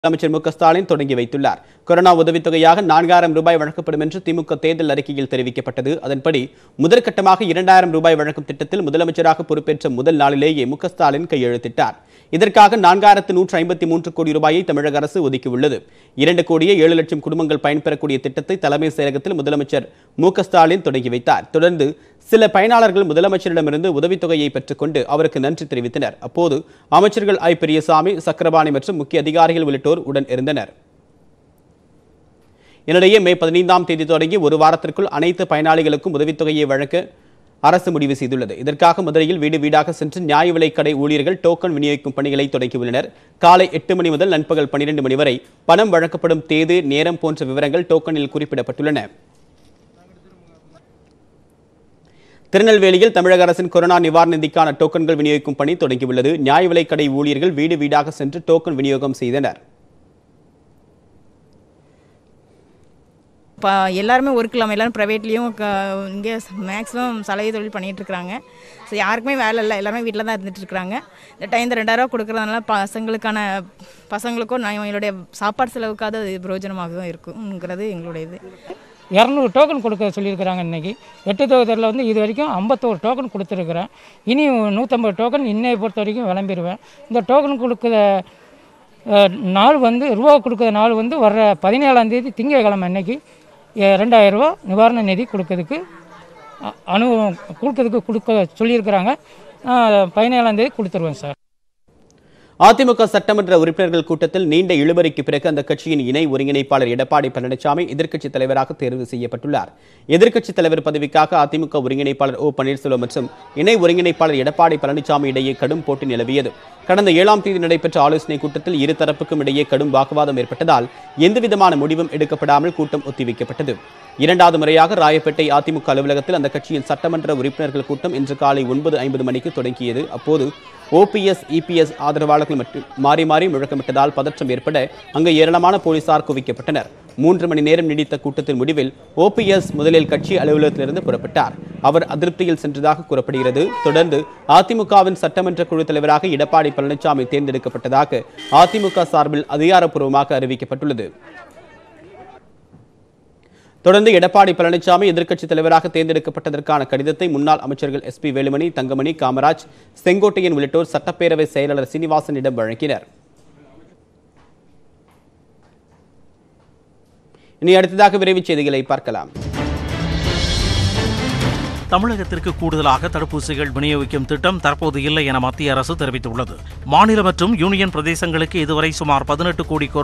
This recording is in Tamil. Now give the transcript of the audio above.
அமைச்சர் மு க ஸ்டாலின் தொடங்கி வைத்துள்ளார் கொரோனா உதவித்தொகையாக நான்காயிரம் ரூபாய் வழங்கப்படும் என்று திமுக தேர்தல் அறிக்கையில் தெரிவிக்கப்பட்டது அதன்படி முதற்கட்டமாக இரண்டாயிரம் ரூபாய் வழங்கும் திட்டத்தில் முதலமைச்சராக பொறுப்பேற்ற முதல் நாளிலேயே மு க ஸ்டாலின் கையெழுத்திட்டார் இதற்காக நான்காயிரத்து நூற்று ஐம்பத்தி மூன்று கோடி ரூபாயை தமிழக அரசு ஒதுக்கியுள்ளது இரண்டு கோடியே ஏழு லட்சம் குடும்பங்கள் பயன்பெறக்கூடிய திட்டத்தை தலைமை செயலகத்தில் முதலமைச்சர் மு க ஸ்டாலின் தொடங்கி வைத்தார் தொடர்ந்து சில பயனாளர்கள் முதலமைச்சரிடமிருந்து உதவித்தொகையை பெற்றுக்கொண்டு அவருக்கு நன்றி தெரிவித்தனர் அப்போது அமைச்சர்கள் ஐ பெரியசாமி சக்கரபாணி மற்றும் முக்கிய அதிகாரிகள் உள்ளிட்டோர் உடன் இருந்தனர் இதனிடையே மே பதினைந்தாம் தேதி தொடங்கி ஒரு வாரத்திற்குள் அனைத்து பயனாளிகளுக்கும் உதவித்தொகையை வழங்க அரசு முடிவு செய்துள்ளது இதற்காக மதுரையில் வீடு வீடாக சென்று நியாய விலைக் கடை ஊழியர்கள் டோக்கன் விநியோகிக்கும் பணிகளை தொடங்கியுள்ளனர் காலை எட்டு மணி முதல் நண்பகல் பன்னிரண்டு மணி வரை பணம் வழங்கப்படும் தேதி நேரம் போன்ற விவரங்கள் டோக்கனில் குறிப்பிடப்பட்டுள்ளன திருநெல்வேலியில் தமிழக அரசின் கொரோனா நிவாரண நிதிக்கான டோக்கன்கள் விநியோகிக்கும் பணி தொடங்கியுள்ளது நியாய விலைக் கடை ஊழியர்கள் வீடு வீடாக சென்று டோக்கன் விநியோகம் செய்தனர் இப்போ எல்லாருமே ஒர்க் இல்லாமல் எல்லாரும் ப்ரைவேட்லேயும் இங்கே மேக்ஸிமம் சலவை தொழில் பண்ணிகிட்டு இருக்கிறாங்க ஸோ யாருக்குமே வேலை இல்லை எல்லாருமே வீட்டில் தான் இருந்துட்டு இருக்கிறாங்க இந்த டைம் இந்த ரெண்டாயிரரூவா கொடுக்குறதுனால பசங்களுக்கான பசங்களுக்கும் நான் எங்களுடைய சாப்பாடு செலவுக்காவது அது பிரயோஜனமாக இருக்குங்கிறது எங்களுடைய இது இரநூறு டோக்கன் கொடுக்க சொல்லியிருக்கிறாங்க இன்றைக்கி எட்டு தொகுதியில் வந்து இது வரைக்கும் ஐம்பத்தோரு டோக்கன் கொடுத்துருக்குறேன் இனி நூற்றம்பது டோக்கன் இன்னையை பொறுத்த வரைக்கும் விளம்பிடுவேன் இந்த டோக்கன் கொடுக்குற அஹ், நாள் வந்து ரூபா கொடுக்குற நாள் வந்து வர்ற பதினேழாம் தேதி திங்கட்கிழமை அன்னைக்கு எ- ரெண்டாயிரம் ரூபா நிவாரண நிதி கொடுக்கறதுக்கு அ- அனுபவம் கொடுக்கறதுக்கு கொடுக்க சொல்லியிருக்கிறாங்க நான் பதினேழாம் தேதி கொடுத்துருவேன் சார் அதிமுக சட்டமன்ற உறுப்பினர்கள் கூட்டத்தில் நீண்ட இழுபறிக்கு பிறகு அந்த கட்சியின் இணை ஒருங்கிணைப்பாளர் எடப்பாடி பழனிசாமி எதிர்க்கட்சித் தலைவராக தேர்வு செய்யப்பட்டுள்ளார் எதிர்க்கட்சித் தலைவர் பதவிக்காக அதிமுக ஒருங்கிணைப்பாளர் ஓ பன்னீர்செல்வம் மற்றும் இணை ஒருங்கிணைப்பாளர் எடப்பாடி பழனிசாமி இடையே கடும் போட்டி நிலவியது கடந்த ஏழாம் தேதி நடைபெற்ற ஆலோசனைக் கூட்டத்தில் இரு தரப்புக்கும் இடையே கடும் வாக்குவாதம் ஏற்பட்டதால் எந்தவிதமான முடிவும் எடுக்கப்படாமல் கூட்டம் ஒத்திவைக்கப்பட்டது இரண்டாவது முறையாக ராயப்பேட்டை அதிமுக அலுவலகத்தில் அந்த கட்சியின் சட்டமன்ற உறுப்பினர்கள் கூட்டம் இன்று காலை ஒன்பது ஐம்பது மணிக்கு தொடங்கியது அப்போது ஓபிஎஸ் இபிஎஸ் ஆதரவாளர்கள் மற்றும் மாறி மாறி முழக்கமிட்டதால் பதற்றம் ஏற்பட அங்கு ஏராளமான போலீசார் குவிக்கப்பட்டனர் மூன்று மணி நேரம் நீடித்த கூட்டத்தின் முடிவில் ஓபிஎஸ் முதலில் கட்சி அலுவலகத்திலிருந்து புறப்பட்டார் அவர் அதிருப்தியில் சென்றதாக கூறப்படுகிறது தொடர்ந்து அதிமுகவின் சட்டமன்ற குழு தலைவராக எடப்பாடி பழனிசாமி தேர்ந்தெடுக்கப்பட்டதாக அதிமுக சார்பில் அதிகாரப்பூர்வமாக அறிவிக்கப்பட்டுள்ளது தொடர்ந்து எடப்பாடி பழனிசாமி எதிர்க்கட்சித் தலைவராக தேர்ந்தெடுக்கப்பட்டதற்கான கடிதத்தை முன்னாள் அமைச்சர்கள் எஸ்பி வேலுமணி தங்கமணி காமராஜ் செங்கோட்டையன் உள்ளிட்டோர் சட்டப்பேரவை செயலாளர் சீனிவாசனிடம் வழங்கினர் இனி அடுத்ததாக விரைவுச் செய்திகளை பார்க்கலாம் தமிழகத்திற்கு கூடுதலாக தடுப்பூசிகள் விநியோகிக்கும் திட்டம் தற்போது இல்லை என மத்திய அரசு தெரிவித்துள்ளது மாநில மற்றும் யூனியன் பிரதேசங்களுக்கு இதுவரை சுமார் பதினெட்டு கோடி